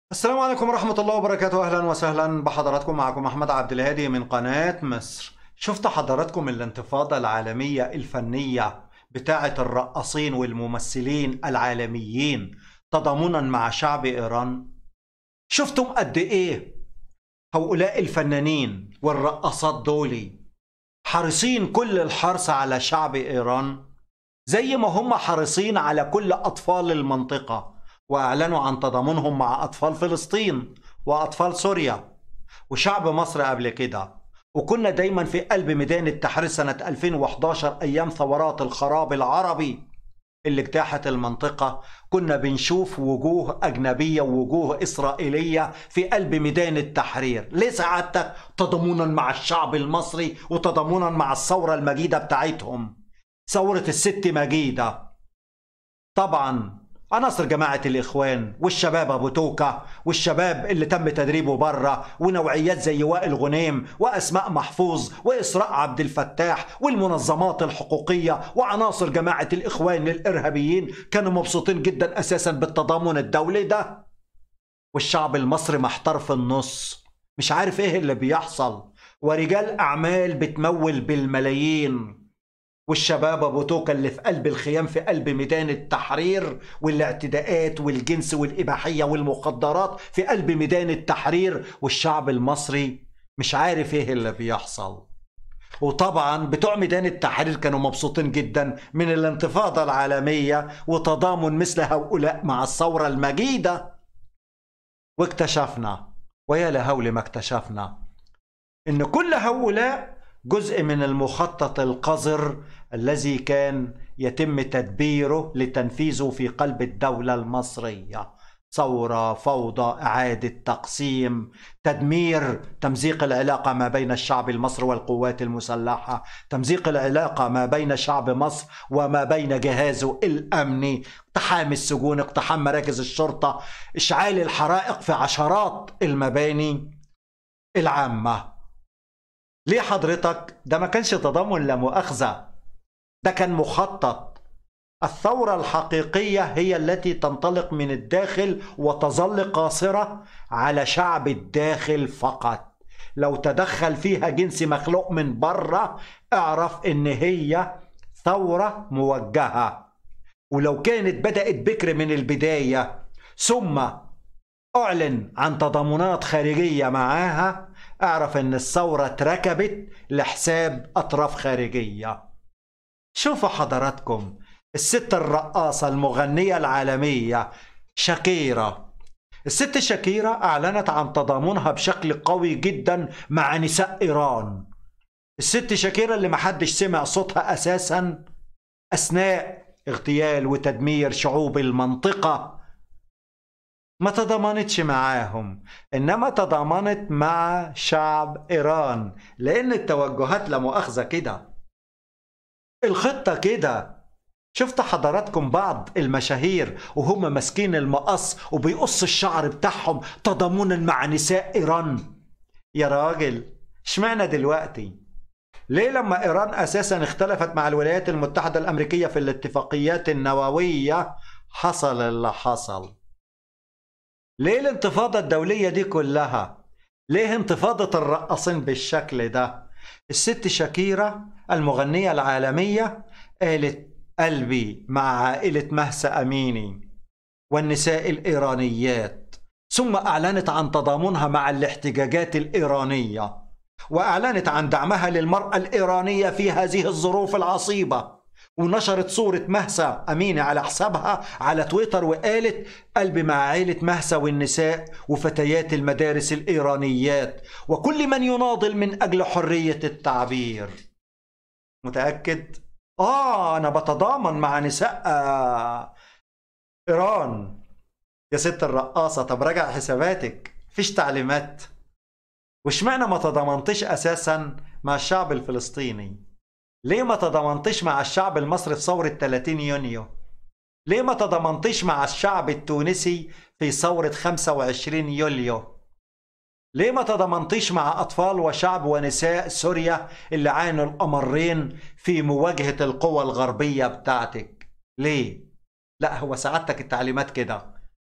السلام عليكم ورحمة الله وبركاته أهلا وسهلا بحضراتكم معكم أحمد عبد الهادي من قناة مصر شفت حضراتكم الانتفاضة العالمية الفنية بتاعة الرقاصين والممثلين العالميين تضامنا مع شعب إيران شفتم قد إيه هؤلاء الفنانين والرقاصات دولي حريصين كل الحرص على شعب إيران زي ما هم حريصين على كل أطفال المنطقة واعلنوا عن تضامنهم مع اطفال فلسطين واطفال سوريا وشعب مصر قبل كده وكنا دايما في قلب ميدان التحرير سنة 2011 أيام ثورات الخراب العربي اللي اجتاحت المنطقة كنا بنشوف وجوه أجنبية ووجوه إسرائيلية في قلب ميدان التحرير ليه سعادتك تضامنا مع الشعب المصري وتضامنا مع الثورة المجيدة بتاعتهم ثورة الست مجيدة طبعا عناصر جماعة الإخوان والشباب أبو توكا والشباب اللي تم تدريبه بره ونوعيات زي وائل غنيم وأسماء محفوظ وإسراء عبد الفتاح والمنظمات الحقوقية وعناصر جماعة الإخوان الإرهابيين كانوا مبسوطين جدا أساسا بالتضامن الدولي ده والشعب المصري محتار في النص مش عارف إيه اللي بيحصل ورجال أعمال بتمول بالملايين والشباب ابو توكا اللي في قلب الخيام في قلب ميدان التحرير والاعتداءات والجنس والاباحيه والمخدرات في قلب ميدان التحرير والشعب المصري مش عارف ايه اللي بيحصل وطبعا بتوع ميدان التحرير كانوا مبسوطين جدا من الانتفاضه العالميه وتضامن مثل هؤلاء مع الثوره المجيده واكتشفنا ويا لهول ما اكتشفنا ان كل هؤلاء جزء من المخطط القذر الذي كان يتم تدبيره لتنفيذه في قلب الدولة المصرية ثورة فوضى إعادة تقسيم تدمير تمزيق العلاقة ما بين الشعب المصري والقوات المسلحة تمزيق العلاقة ما بين شعب مصر وما بين جهازه الأمني اقتحام السجون اقتحام مراكز الشرطة إشعال الحرائق في عشرات المباني العامة ليه حضرتك ده ما كانش تضامن لا مؤاخذة ده كان مخطط الثورة الحقيقية هي التي تنطلق من الداخل وتظل قاصرة على شعب الداخل فقط لو تدخل فيها جنس مخلوق من بره اعرف ان هي ثورة موجهة ولو كانت بدأت بكر من البداية ثم أعلن عن تضامنات خارجية معاها اعرف ان الثورة اتركبت لحساب اطراف خارجية شوفوا حضراتكم الست الرقاصة المغنية العالمية شاكيرا الست شاكيرا اعلنت عن تضامنها بشكل قوي جدا مع نساء ايران الست شاكيرا اللي محدش سمع صوتها اساسا اثناء اغتيال وتدمير شعوب المنطقه ما تضامنتش معاهم انما تضامنت مع شعب ايران لان التوجهات لا مؤاخذه كده الخطه كده شفت حضراتكم بعض المشاهير وهم ماسكين المقص وبيقص الشعر بتاعهم تضامنا مع نساء ايران يا راجل اشمعنى دلوقتي ليه لما ايران اساسا اختلفت مع الولايات المتحده الامريكيه في الاتفاقيات النوويه حصل اللي حصل ليه الانتفاضة الدولية دي كلها؟ ليه انتفاضة الرقاصين بالشكل ده؟ الست شاكيرا المغنية العالمية قالت قلبي مع عائلة مهسا أميني والنساء الإيرانيات ثم أعلنت عن تضامنها مع الاحتجاجات الإيرانية وأعلنت عن دعمها للمرأة الإيرانية في هذه الظروف العصيبة ونشرت صورة مهسا أمينة على حسابها على تويتر وقالت قلبي مع عائلة مهسا والنساء وفتيات المدارس الإيرانيات وكل من يناضل من أجل حرية التعبير متأكد؟ آه أنا بتضامن مع نساء آه إيران يا ست الرقاصة طب راجع حساباتك فيش تعليمات واشمعنى ما تضامنتش أساسا مع الشعب الفلسطيني ليه ما تضامنتش مع الشعب المصري في ثورة 30 يونيو؟ ليه ما تضامنتش مع الشعب التونسي في ثورة 25 يوليو؟ ليه ما تضامنتش مع أطفال وشعب ونساء سوريا اللي عانوا الأمرين في مواجهة القوى الغربية بتاعتك؟ ليه؟ لا هو سعادتك التعليمات كده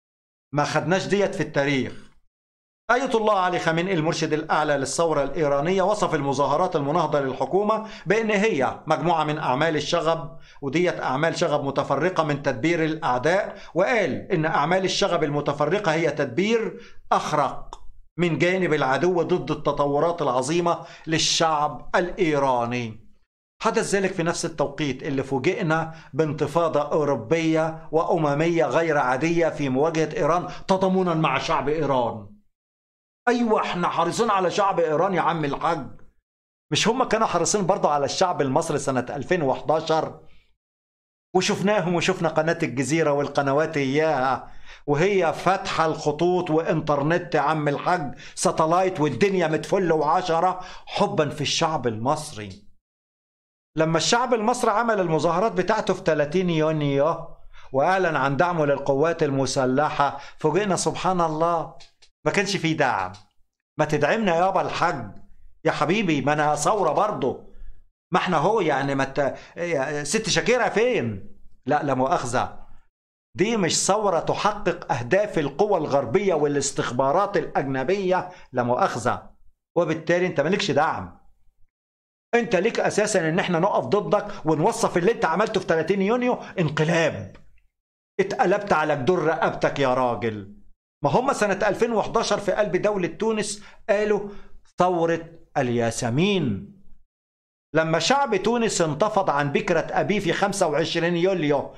ما خدناش ديت في التاريخ آية الله علي خامنئي المرشد الأعلى للثورة الإيرانية وصف المظاهرات المناهضة للحكومة بأن هي مجموعة من أعمال الشغب وديت أعمال شغب متفرقة من تدبير الأعداء وقال إن أعمال الشغب المتفرقة هي تدبير أخرق من جانب العدو ضد التطورات العظيمة للشعب الإيراني حدث ذلك في نفس التوقيت اللي فوجئنا بانتفاضة أوروبية وأممية غير عادية في مواجهة إيران تضامنا مع شعب إيران أيوة احنا حريصين على شعب إيران يا عم الحاج مش هم كانوا حريصين برضه على الشعب المصري سنة 2011 وشفناهم وشفنا قناة الجزيرة والقنوات إياها وهي فاتحة الخطوط وإنترنت يا عم الحاج ساتلايت والدنيا متفل وعشرة حبا في الشعب المصري لما الشعب المصري عمل المظاهرات بتاعته في 30 يونيو واعلن عن دعمه للقوات المسلحه فوجئنا سبحان الله ما كانش فيه دعم ما تدعمنا يابا الحج يا حبيبي ما انا ثوره برضه ما احنا هو يعني ما مت... ست شاكيره فين لا لا مؤاخذه دي مش ثورة تحقق أهداف القوى الغربية والاستخبارات الأجنبية لا مؤاخذة وبالتالي أنت مالكش دعم انت ليك اساسا ان احنا نقف ضدك ونوصف اللي انت عملته في 30 يونيو انقلاب اتقلبت على جدور رقبتك يا راجل ما هم سنة 2011 في قلب دولة تونس قالوا ثورة الياسمين لما شعب تونس انتفض عن بكرة أبيه في 25 يوليو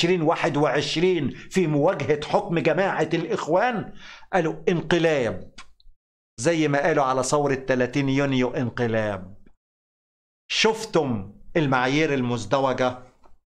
2021 في مواجهة حكم جماعة الإخوان قالوا انقلاب زي ما قالوا على ثورة 30 يونيو انقلاب شفتم المعايير المزدوجة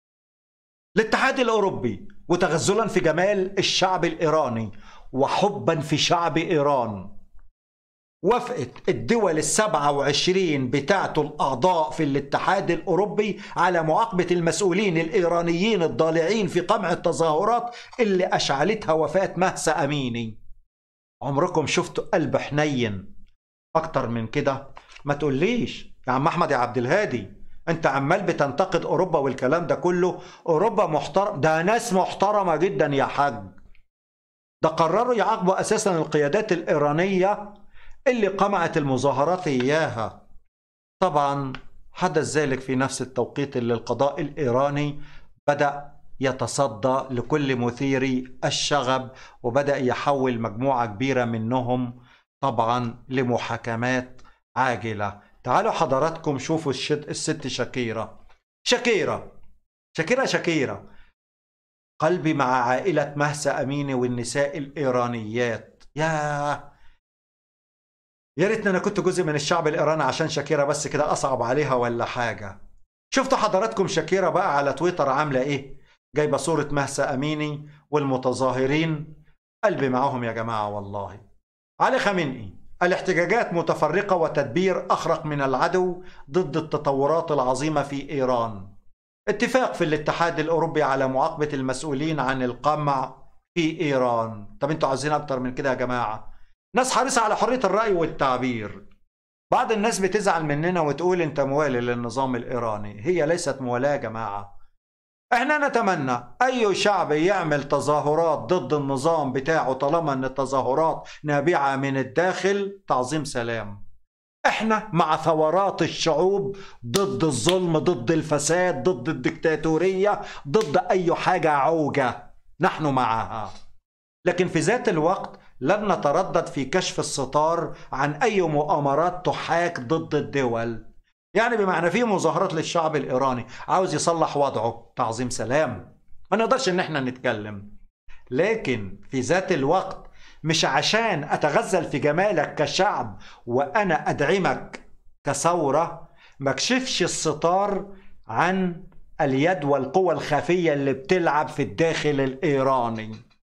الاتحاد الأوروبي وتغزلا في جمال الشعب الإيراني وحبا في شعب إيران وافقت الدول السبعة وعشرين بتاعته الأعضاء في الاتحاد الأوروبي على معاقبة المسؤولين الإيرانيين الضالعين في قمع التظاهرات اللي أشعلتها وفاة مهسا أميني عمركم شفتوا قلب حنين أكتر من كده ما تقوليش يا عم احمد يا عبد الهادي انت عمال بتنتقد اوروبا والكلام ده كله اوروبا محترم ده ناس محترمه جدا يا حاج ده قرروا يعاقبوا اساسا القيادات الايرانيه اللي قمعت المظاهرات اياها طبعا حدث ذلك في نفس التوقيت اللي القضاء الايراني بدا يتصدى لكل مثيري الشغب وبدا يحول مجموعه كبيره منهم طبعا لمحاكمات عاجله تعالوا حضراتكم شوفوا الشد الست شكيرة شكيرة شكيرة شكيرة قلبي مع عائلة مهسا أميني والنساء الإيرانيات يا يا ريتني أنا كنت جزء من الشعب الإيراني عشان شكيرة بس كده أصعب عليها ولا حاجة شفتوا حضراتكم شكيرة بقى على تويتر عاملة إيه جايبة صورة مهسا أميني والمتظاهرين قلبي معاهم يا جماعة والله علي خامنئي الاحتجاجات متفرقة وتدبير أخرق من العدو ضد التطورات العظيمة في إيران اتفاق في الاتحاد الأوروبي على معاقبة المسؤولين عن القمع في إيران طب انتوا عايزين أكتر من كده يا جماعة ناس حريصة على حرية الرأي والتعبير بعض الناس بتزعل مننا وتقول انت موالي للنظام الإيراني هي ليست موالاة يا جماعة احنا نتمنى اي شعب يعمل تظاهرات ضد النظام بتاعه طالما ان التظاهرات نابعة من الداخل تعظيم سلام احنا مع ثورات الشعوب ضد الظلم ضد الفساد ضد الدكتاتورية ضد اي حاجة عوجة نحن معها لكن في ذات الوقت لن نتردد في كشف الستار عن اي مؤامرات تحاك ضد الدول يعني بمعنى في مظاهرات للشعب الايراني عاوز يصلح وضعه تعظيم سلام ما نقدرش ان احنا نتكلم لكن في ذات الوقت مش عشان اتغزل في جمالك كشعب وانا ادعمك كثوره ما كشفش الستار عن اليد والقوى الخفيه اللي بتلعب في الداخل الايراني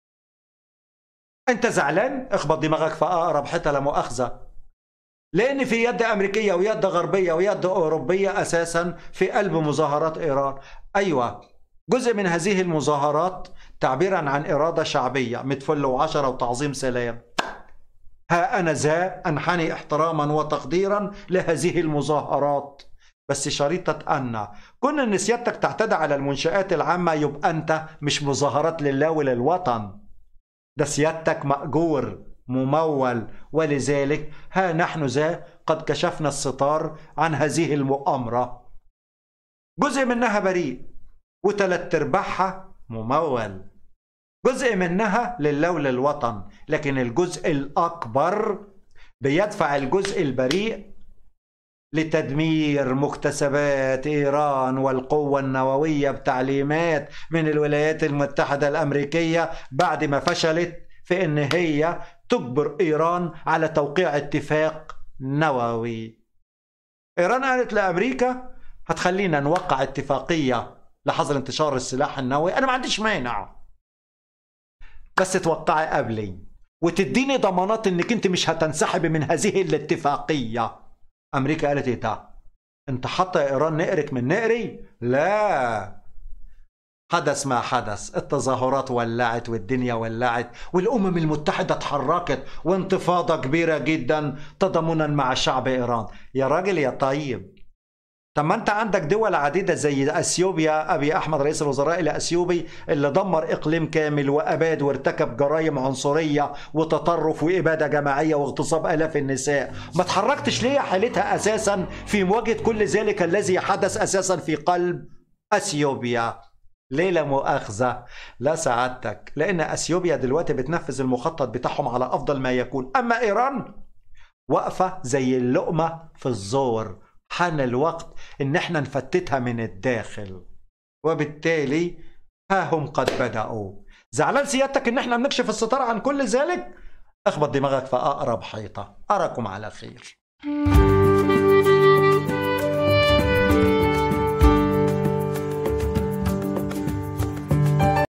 انت زعلان اخبط دماغك في اقرب حته لا مؤاخذه لان في يد امريكيه ويد غربيه ويد اوروبيه اساسا في قلب مظاهرات ايران ايوه جزء من هذه المظاهرات تعبيرا عن اراده شعبيه متفل وعشرة وتعظيم سلام ها انا ذا انحني احتراما وتقديرا لهذه المظاهرات بس شريطة أن كون أن سيادتك تعتدى على المنشآت العامة يبقى أنت مش مظاهرات لله وللوطن ده سيادتك مأجور ممول ولذلك ها نحن ذا قد كشفنا الستار عن هذه المؤامرة جزء منها بريء وثلاث ارباعها ممول جزء منها لله وللوطن لكن الجزء الأكبر بيدفع الجزء البريء لتدمير مكتسبات ايران والقوه النوويه بتعليمات من الولايات المتحده الامريكيه بعد ما فشلت في ان هي تجبر ايران على توقيع اتفاق نووي ايران قالت لامريكا هتخلينا نوقع اتفاقيه لحظر انتشار السلاح النووي انا ما عنديش مانع بس توقعي قبلي وتديني ضمانات انك انت مش هتنسحبي من هذه الاتفاقيه امريكا قالت ايه ده انت حاطه ايران نقرك من نقري لا حدث ما حدث التظاهرات ولعت والدنيا ولعت والامم المتحده اتحركت وانتفاضه كبيره جدا تضامنا مع شعب ايران يا راجل يا طيب طب ما انت عندك دول عديده زي اثيوبيا ابي احمد رئيس الوزراء الاثيوبي اللي دمر اقليم كامل واباد وارتكب جرائم عنصريه وتطرف واباده جماعيه واغتصاب الاف النساء ما تحركتش ليه حالتها اساسا في مواجهه كل ذلك الذي حدث اساسا في قلب اثيوبيا ليه لا مؤاخذة؟ لا سعادتك لأن أثيوبيا دلوقتي بتنفذ المخطط بتاعهم على أفضل ما يكون أما إيران واقفة زي اللقمة في الزور حان الوقت ان احنا نفتتها من الداخل وبالتالي ها هم قد بدأوا زعلان سيادتك ان احنا بنكشف الستار عن كل ذلك اخبط دماغك في اقرب حيطة اراكم على خير